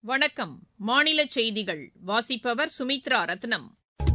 வணக்கம் மாநில செய்திகள் வாசிப்பவர் சுமித்ரா ரத்னம்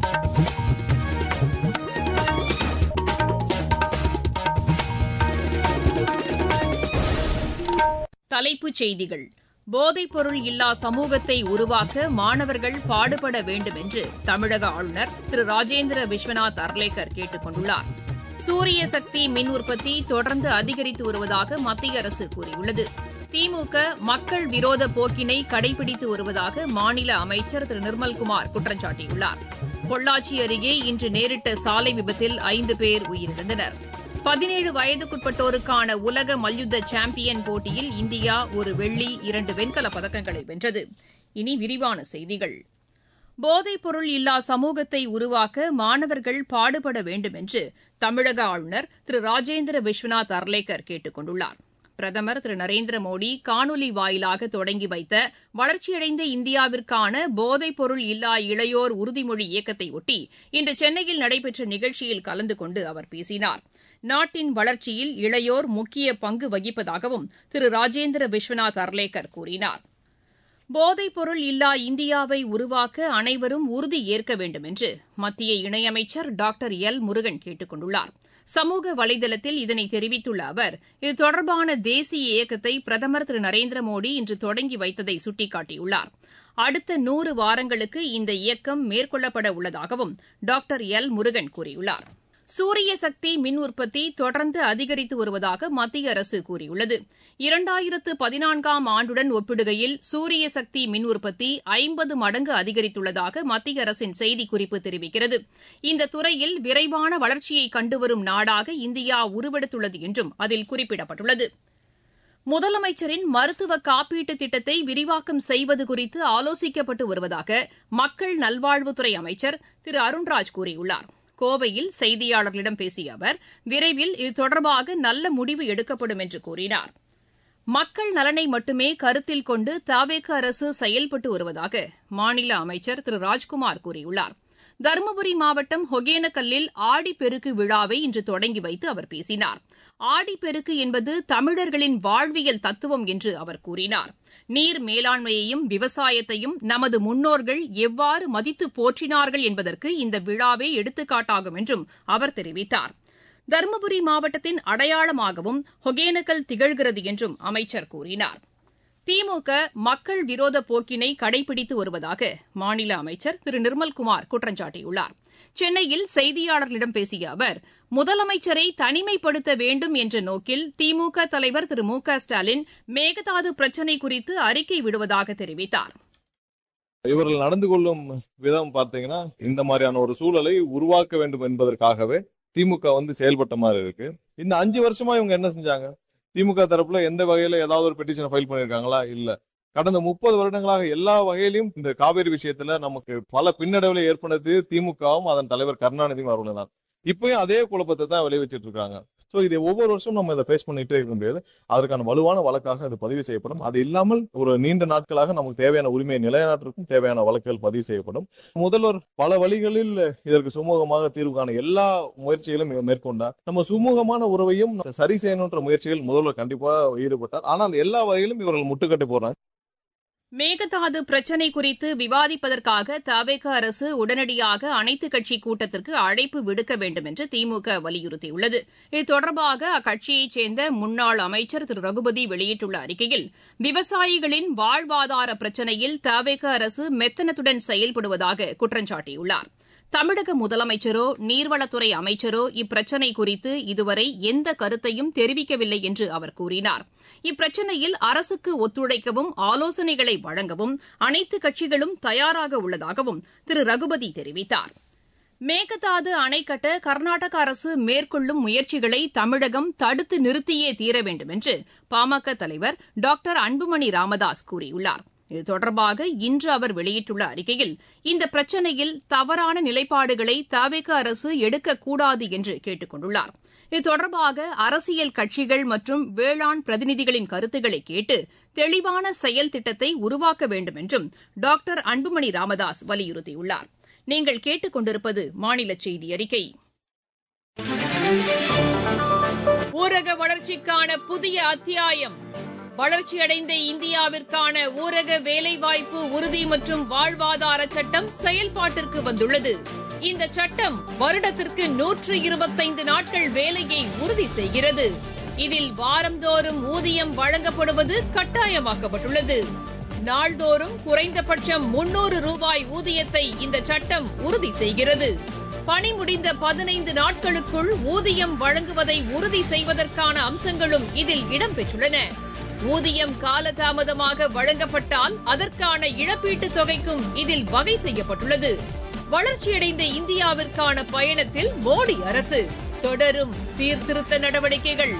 தலைப்புச் செய்திகள் போதைப்பொருள் இல்லா சமூகத்தை உருவாக்க மாணவர்கள் பாடுபட வேண்டும் என்று தமிழக ஆளுநர் திரு ராஜேந்திர விஸ்வநாத் அர்லேக்கர் கேட்டுக் கொண்டுள்ளார் சூரிய சக்தி மின் உற்பத்தி தொடர்ந்து அதிகரித்து வருவதாக மத்திய அரசு கூறியுள்ளது திமுக மக்கள் விரோத போக்கினை கடைபிடித்து வருவதாக மாநில அமைச்சர் திரு நிர்மல்குமார் குற்றம் சாட்டியுள்ளார் பொள்ளாச்சி அருகே இன்று நேரிட்ட சாலை விபத்தில் ஐந்து பேர் உயிரிழந்தனர் பதினேழு வயதுக்குட்பட்டோருக்கான உலக மல்யுத்த சாம்பியன் போட்டியில் இந்தியா ஒரு வெள்ளி இரண்டு வெண்கலப் பதக்கங்களை வென்றது இனி விரிவான செய்திகள் போதைப்பொருள் இல்லா சமூகத்தை உருவாக்க மாணவர்கள் பாடுபட வேண்டும் என்று தமிழக ஆளுநர் திரு ராஜேந்திர விஸ்வநாத் அர்லேக்கர் கேட்டுக் கொண்டுள்ளார் பிரதமர் திரு நரேந்திர மோடி காணொலி வாயிலாக தொடங்கி வைத்த வளர்ச்சியடைந்த இந்தியாவிற்கான போதைப்பொருள் இல்லா இளையோர் உறுதிமொழி இயக்கத்தையொட்டி இன்று சென்னையில் நடைபெற்ற நிகழ்ச்சியில் கலந்து கொண்டு அவர் பேசினார் நாட்டின் வளர்ச்சியில் இளையோர் முக்கிய பங்கு வகிப்பதாகவும் திரு ராஜேந்திர விஸ்வநாத் அர்லேக்கர் கூறினார் போதைப்பொருள் இல்லா இந்தியாவை உருவாக்க அனைவரும் உறுதி ஏற்க வேண்டும் என்று மத்திய இணையமைச்சர் டாக்டர் எல் முருகன் கேட்டுக் கொண்டுள்ளார் சமூக வலைதளத்தில் இதனை தெரிவித்துள்ள அவர் இது தொடர்பான தேசிய இயக்கத்தை பிரதமர் திரு நரேந்திர மோடி இன்று தொடங்கி வைத்ததை சுட்டிக்காட்டியுள்ளார் அடுத்த நூறு வாரங்களுக்கு இந்த இயக்கம் மேற்கொள்ளப்பட உள்ளதாகவும் டாக்டர் எல் முருகன் கூறியுள்ளார் சூரிய சக்தி மின் உற்பத்தி தொடர்ந்து அதிகரித்து வருவதாக மத்திய அரசு கூறியுள்ளது இரண்டாயிரத்து பதினான்காம் ஆண்டுடன் ஒப்பிடுகையில் சூரிய சக்தி மின் உற்பத்தி ஐம்பது மடங்கு அதிகரித்துள்ளதாக மத்திய அரசின் செய்திக்குறிப்பு தெரிவிக்கிறது இந்த துறையில் விரைவான வளர்ச்சியை கண்டுவரும் நாடாக இந்தியா உருவெடுத்துள்ளது என்றும் அதில் குறிப்பிடப்பட்டுள்ளது முதலமைச்சரின் மருத்துவ காப்பீட்டு திட்டத்தை விரிவாக்கம் செய்வது குறித்து ஆலோசிக்கப்பட்டு வருவதாக மக்கள் நல்வாழ்வுத்துறை அமைச்சர் திரு அருண்ராஜ் கூறியுள்ளார் கோவையில் செய்தியாளர்களிடம் பேசிய அவர் விரைவில் இது தொடர்பாக நல்ல முடிவு எடுக்கப்படும் என்று கூறினார் மக்கள் நலனை மட்டுமே கருத்தில் கொண்டு தவேக அரசு செயல்பட்டு வருவதாக மாநில அமைச்சர் திரு ராஜ்குமார் கூறியுள்ளார் தருமபுரி மாவட்டம் ஒகேனக்கல்லில் ஆடிப்பெருக்கு விழாவை இன்று தொடங்கி வைத்து அவர் பேசினார் ஆடிப்பெருக்கு என்பது தமிழர்களின் வாழ்வியல் தத்துவம் என்று அவர் கூறினார் நீர் மேலாண்மையையும் விவசாயத்தையும் நமது முன்னோர்கள் எவ்வாறு மதித்து போற்றினார்கள் என்பதற்கு இந்த விழாவே எடுத்துக்காட்டாகும் என்றும் அவர் தெரிவித்தார் தருமபுரி மாவட்டத்தின் அடையாளமாகவும் ஒகேனக்கல் திகழ்கிறது என்றும் அமைச்சர் கூறினார் திமுக மக்கள் விரோத போக்கினை கடைபிடித்து வருவதாக மாநில அமைச்சர் திரு நிர்மல்குமார் குற்றம் சாட்டியுள்ளார் சென்னையில் செய்தியாளர்களிடம் பேசிய அவர் முதலமைச்சரை தனிமைப்படுத்த வேண்டும் என்ற நோக்கில் திமுக தலைவர் திரு மு க ஸ்டாலின் மேகதாது பிரச்சினை குறித்து அறிக்கை விடுவதாக தெரிவித்தார் இவர்கள் நடந்து கொள்ளும் விதம் பார்த்தீங்கன்னா இந்த மாதிரியான ஒரு சூழலை உருவாக்க வேண்டும் என்பதற்காகவே திமுக வந்து செயல்பட்ட மாதிரி இருக்கு இந்த அஞ்சு வருஷமா இவங்க என்ன செஞ்சாங்க திமுக தரப்புல எந்த வகையில ஏதாவது ஒரு பெட்டிஷனை ஃபைல் பண்ணிருக்காங்களா இல்ல கடந்த முப்பது வருடங்களாக எல்லா வகையிலும் இந்த காவேரி விஷயத்துல நமக்கு பல பின்னடைவுகளை ஏற்படுத்தி திமுகவும் அதன் தலைவர் கருணாநிதியும் அவர்கள் தான் இப்பயும் அதே குழப்பத்தை தான் விளைவிச்சிட்டு இருக்காங்க ஸோ இதை ஒவ்வொரு வருஷம் நம்ம இதை ஃபேஸ் பண்ணிட்டே இருக்க முடியாது அதற்கான வலுவான வழக்காக அது பதிவு செய்யப்படும் அது இல்லாமல் ஒரு நீண்ட நாட்களாக நமக்கு தேவையான உரிமையை நிலைநாட்டுக்கும் தேவையான வழக்குகள் பதிவு செய்யப்படும் முதல்வர் பல வழிகளில் இதற்கு சுமூகமாக தீர்வு காண எல்லா முயற்சிகளும் மேற்கொண்டார் நம்ம சுமூகமான உறவையும் சரி செய்யணுன்ற முயற்சிகள் முதல்வர் கண்டிப்பா ஈடுபட்டார் ஆனால் எல்லா வகையிலும் இவர்கள் முட்டுக்கட்டை போடுறாங்க மேகதாது பிரச்சினை குறித்து விவாதிப்பதற்காக தவேக அரசு உடனடியாக அனைத்துக் கட்சி கூட்டத்திற்கு அழைப்பு விடுக்க வேண்டும் என்று திமுக வலியுறுத்தியுள்ளது இது தொடர்பாக அக்கட்சியைச் சேர்ந்த முன்னாள் அமைச்சர் திரு ரகுபதி வெளியிட்டுள்ள அறிக்கையில் விவசாயிகளின் வாழ்வாதார பிரச்சினையில் தவேக அரசு மெத்தனத்துடன் செயல்படுவதாக குற்றம் சாட்டியுள்ளார் தமிழக முதலமைச்சரோ நீர்வளத்துறை அமைச்சரோ இப்பிரச்சினை குறித்து இதுவரை எந்த கருத்தையும் தெரிவிக்கவில்லை என்று அவர் கூறினார் இப்பிரச்சினையில் அரசுக்கு ஒத்துழைக்கவும் ஆலோசனைகளை வழங்கவும் அனைத்து கட்சிகளும் தயாராக உள்ளதாகவும் திரு ரகுபதி தெரிவித்தார் மேகதாது அணை கட்ட கர்நாடக அரசு மேற்கொள்ளும் முயற்சிகளை தமிழகம் தடுத்து நிறுத்தியே தீர வேண்டும் என்று பாமக தலைவர் டாக்டர் அன்புமணி ராமதாஸ் கூறியுள்ளார் இது தொடர்பாக இன்று அவர் வெளியிட்டுள்ள அறிக்கையில் இந்த பிரச்சினையில் தவறான நிலைப்பாடுகளை தவிக அரசு எடுக்கக்கூடாது என்று கேட்டுக் கொண்டுள்ளார் இது தொடர்பாக அரசியல் கட்சிகள் மற்றும் வேளாண் பிரதிநிதிகளின் கருத்துக்களை கேட்டு தெளிவான செயல் திட்டத்தை உருவாக்க வேண்டும் என்றும் டாக்டர் அன்புமணி ராமதாஸ் வலியுறுத்தியுள்ளார் நீங்கள் கேட்டுக் கொண்டிருப்பது மாநில செய்தி அறிக்கை ஊரக வளர்ச்சிக்கான புதிய அத்தியாயம் வளர்ச்சியடைந்த இந்தியாவிற்கான ஊரக வேலைவாய்ப்பு உறுதி மற்றும் வாழ்வாதார சட்டம் செயல்பாட்டிற்கு வந்துள்ளது இந்த சட்டம் வருடத்திற்கு நூற்று இருபத்தைந்து நாட்கள் வேலையை உறுதி செய்கிறது இதில் வாரந்தோறும் ஊதியம் வழங்கப்படுவது கட்டாயமாக்கப்பட்டுள்ளது நாள்தோறும் குறைந்தபட்சம் முன்னூறு ரூபாய் ஊதியத்தை இந்த சட்டம் உறுதி செய்கிறது பணி முடிந்த பதினைந்து நாட்களுக்குள் ஊதியம் வழங்குவதை உறுதி செய்வதற்கான அம்சங்களும் இதில் இடம்பெற்றுள்ளன ஊதியம் காலதாமதமாக வழங்கப்பட்டால் அதற்கான இழப்பீட்டுத் தொகைக்கும் இதில் வகை செய்யப்பட்டுள்ளது வளர்ச்சியடைந்த இந்தியாவிற்கான பயணத்தில் மோடி அரசு தொடரும் சீர்திருத்த நடவடிக்கைகள்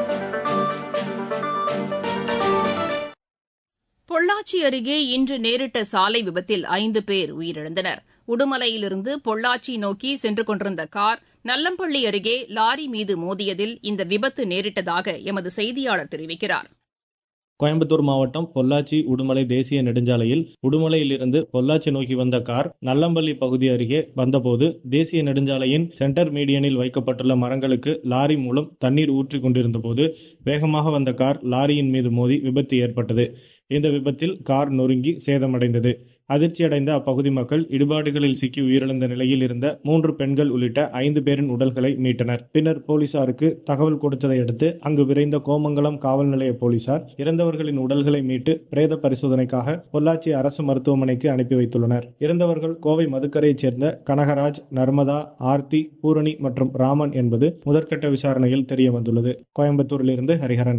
பொள்ளாச்சி அருகே இன்று நேரிட்ட சாலை விபத்தில் ஐந்து பேர் உயிரிழந்தனர் உடுமலையிலிருந்து பொள்ளாச்சி நோக்கி சென்று கொண்டிருந்த கார் நல்லம்பள்ளி அருகே லாரி மீது மோதியதில் இந்த விபத்து நேரிட்டதாக எமது செய்தியாளர் தெரிவிக்கிறார் கோயம்புத்தூர் மாவட்டம் பொள்ளாச்சி உடுமலை தேசிய நெடுஞ்சாலையில் உடுமலையிலிருந்து பொள்ளாச்சி நோக்கி வந்த கார் நல்லம்பள்ளி பகுதி அருகே வந்தபோது தேசிய நெடுஞ்சாலையின் சென்டர் மீடியனில் வைக்கப்பட்டுள்ள மரங்களுக்கு லாரி மூலம் தண்ணீர் ஊற்றி கொண்டிருந்த போது வேகமாக வந்த கார் லாரியின் மீது மோதி விபத்து ஏற்பட்டது இந்த விபத்தில் கார் நொறுங்கி சேதமடைந்தது அதிர்ச்சியடைந்த அப்பகுதி மக்கள் இடுபாடுகளில் சிக்கி உயிரிழந்த நிலையில் இருந்த மூன்று பெண்கள் உள்ளிட்ட ஐந்து பேரின் உடல்களை மீட்டனர் பின்னர் போலீசாருக்கு தகவல் கொடுத்ததை அடுத்து அங்கு விரைந்த கோமங்கலம் காவல் நிலைய போலீசார் இறந்தவர்களின் உடல்களை மீட்டு பிரேத பரிசோதனைக்காக பொள்ளாச்சி அரசு மருத்துவமனைக்கு அனுப்பி வைத்துள்ளனர் இறந்தவர்கள் கோவை மதுக்கரையைச் சேர்ந்த கனகராஜ் நர்மதா ஆர்த்தி பூரணி மற்றும் ராமன் என்பது முதற்கட்ட விசாரணையில் தெரிய வந்துள்ளது கோயம்புத்தூரிலிருந்து ஹரிஹரன்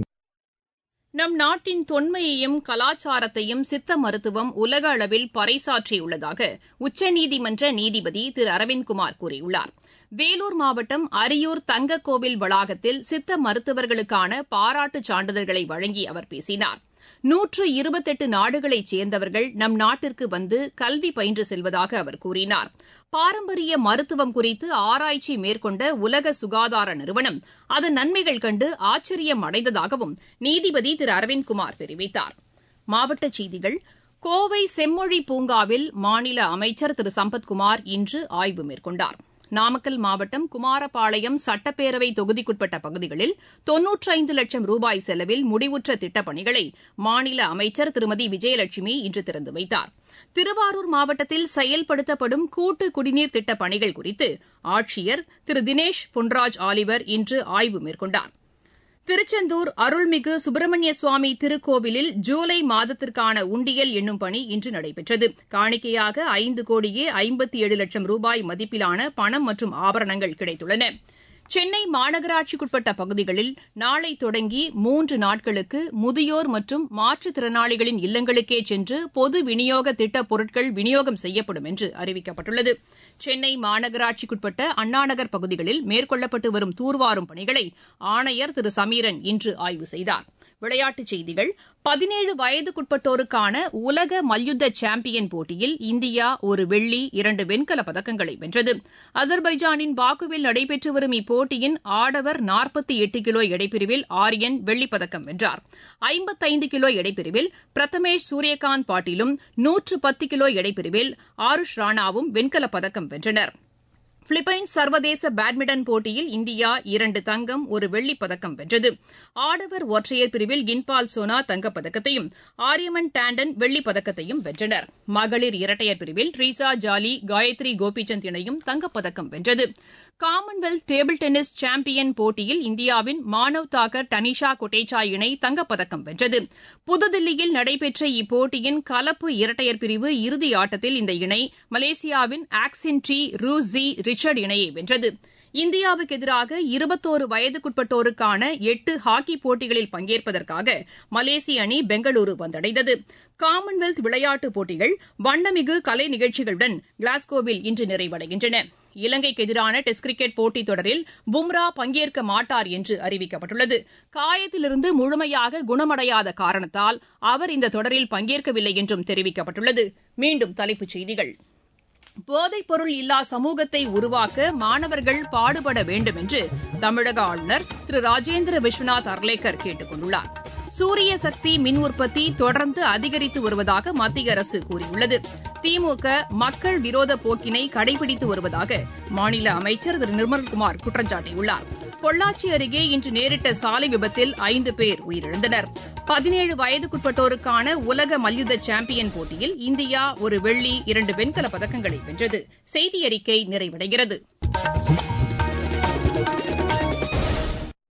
நம் நாட்டின் தொன்மையையும் கலாச்சாரத்தையும் சித்த மருத்துவம் உலக அளவில் பறைசாற்றியுள்ளதாக உச்சநீதிமன்ற நீதிபதி திரு அரவிந்த்குமார் கூறியுள்ளார் வேலூர் மாவட்டம் அரியூர் தங்கக்கோவில் வளாகத்தில் சித்த மருத்துவர்களுக்கான பாராட்டுச் சான்றிதழ்களை வழங்கி அவர் பேசினார் நூற்று இருபத்தெட்டு நாடுகளைச் சேர்ந்தவர்கள் நம் நாட்டிற்கு வந்து கல்வி பயின்று செல்வதாக அவர் கூறினார் பாரம்பரிய மருத்துவம் குறித்து ஆராய்ச்சி மேற்கொண்ட உலக சுகாதார நிறுவனம் அதன் நன்மைகள் கண்டு ஆச்சரியம் அடைந்ததாகவும் நீதிபதி திரு அரவிந்த்குமார் தெரிவித்தார் மாவட்டச் செய்திகள் கோவை செம்மொழி பூங்காவில் மாநில அமைச்சர் திரு சம்பத்குமார் இன்று ஆய்வு மேற்கொண்டார் நாமக்கல் மாவட்டம் குமாரபாளையம் சட்டப்பேரவை தொகுதிக்குட்பட்ட பகுதிகளில் தொன்னூற்றைந்து லட்சம் ரூபாய் செலவில் முடிவுற்ற திட்டப்பணிகளை மாநில அமைச்சர் திருமதி விஜயலட்சுமி இன்று திறந்து வைத்தார் திருவாரூர் மாவட்டத்தில் செயல்படுத்தப்படும் கூட்டு குடிநீர் திட்டப் பணிகள் குறித்து ஆட்சியர் திரு தினேஷ் பொன்ராஜ் ஆலிவர் இன்று ஆய்வு மேற்கொண்டார் திருச்செந்தூர் அருள்மிகு சுப்பிரமணிய சுவாமி திருக்கோவிலில் ஜூலை மாதத்திற்கான உண்டியல் எண்ணும் பணி இன்று நடைபெற்றது காணிக்கையாக ஐந்து கோடியே ஐம்பத்தி ஏழு லட்சம் ரூபாய் மதிப்பிலான பணம் மற்றும் ஆபரணங்கள் கிடைத்துள்ளன சென்னை மாநகராட்சிக்குட்பட்ட பகுதிகளில் நாளை தொடங்கி மூன்று நாட்களுக்கு முதியோர் மற்றும் மாற்றுத்திறனாளிகளின் இல்லங்களுக்கே சென்று பொது விநியோக திட்டப் பொருட்கள் விநியோகம் செய்யப்படும் என்று அறிவிக்கப்பட்டுள்ளது சென்னை மாநகராட்சிக்குட்பட்ட அண்ணாநகர் பகுதிகளில் மேற்கொள்ளப்பட்டு வரும் தூர்வாரும் பணிகளை ஆணையர் திரு சமீரன் இன்று ஆய்வு செய்தார் விளையாட்டுச் செய்திகள் பதினேழு வயதுக்குட்பட்டோருக்கான உலக மல்யுத்த சாம்பியன் போட்டியில் இந்தியா ஒரு வெள்ளி இரண்டு வெண்கலப் பதக்கங்களை வென்றது அசர்பைஜானின் பாக்குவில் நடைபெற்று வரும் இப்போட்டியின் ஆடவர் நாற்பத்தி எட்டு கிலோ எடைப்பிரிவில் ஆரியன் வெள்ளிப்பதக்கம் வென்றார் ஐம்பத்தைந்து கிலோ எடைப்பிரிவில் பிரதமேஷ் சூரியகாந்த் பாட்டீலும் நூற்று பத்து கிலோ எடைப்பிரிவில் ஆருஷ் ராணாவும் வெண்கலப் பதக்கம் வென்றனா் பிலிப்பைன்ஸ் சர்வதேச பேட்மிண்டன் போட்டியில் இந்தியா இரண்டு தங்கம் ஒரு வெள்ளிப் பதக்கம் வென்றது ஆடவர் ஒற்றையர் பிரிவில் இன்பால் சோனா தங்கப்பதக்கத்தையும் ஆரியமன் டாண்டன் வெள்ளிப் பதக்கத்தையும் வென்றனர் மகளிர் இரட்டையர் பிரிவில் ட்ரீசா ஜாலி காயத்ரி கோபிச்சந்த் இணையும் தங்கப்பதக்கம் வென்றது காமன்வெல்த் டேபிள் டென்னிஸ் சாம்பியன் போட்டியில் இந்தியாவின் மானவ் தாக்கர் டனிஷா கொட்டேச்சா இணை தங்கப்பதக்கம் வென்றது புதுதில்லியில் நடைபெற்ற இப்போட்டியின் கலப்பு இரட்டையர் பிரிவு இறுதி ஆட்டத்தில் இந்த இணை மலேசியாவின் ஆக்சின் டி ரூசி ரிச்சர்ட் இணையை வென்றது இந்தியாவுக்கு எதிராக இருபத்தோரு வயதுக்குட்பட்டோருக்கான எட்டு ஹாக்கி போட்டிகளில் பங்கேற்பதற்காக மலேசிய அணி பெங்களூரு வந்தடைந்தது காமன்வெல்த் விளையாட்டுப் போட்டிகள் வண்ணமிகு கலை நிகழ்ச்சிகளுடன் கிளாஸ்கோவில் இன்று நிறைவடைகின்றன இலங்கைக்கு எதிரான டெஸ்ட் கிரிக்கெட் போட்டித் தொடரில் பும்ரா பங்கேற்க மாட்டார் என்று அறிவிக்கப்பட்டுள்ளது காயத்திலிருந்து முழுமையாக குணமடையாத காரணத்தால் அவர் இந்த தொடரில் பங்கேற்கவில்லை என்றும் தெரிவிக்கப்பட்டுள்ளது மீண்டும் தலைப்புச் செய்திகள் போதைப் பொருள் இல்லா சமூகத்தை உருவாக்க மாணவர்கள் பாடுபட வேண்டும் என்று தமிழக ஆளுநர் திரு ராஜேந்திர விஸ்வநாத் அர்லேக்கர் கேட்டுக் கொண்டுள்ளார் சூரிய சக்தி மின் உற்பத்தி தொடர்ந்து அதிகரித்து வருவதாக மத்திய அரசு கூறியுள்ளது திமுக மக்கள் விரோத போக்கினை கடைபிடித்து வருவதாக மாநில அமைச்சர் திரு நிர்மல்குமார் குற்றம் சாட்டியுள்ளார் பொள்ளாச்சி அருகே இன்று நேரிட்ட சாலை விபத்தில் ஐந்து பேர் உயிரிழந்தனர் பதினேழு வயதுக்குட்பட்டோருக்கான உலக மல்யுத்த சாம்பியன் போட்டியில் இந்தியா ஒரு வெள்ளி இரண்டு வெண்கலப் பதக்கங்களை வென்றது செய்தி அறிக்கை நிறைவடைகிறது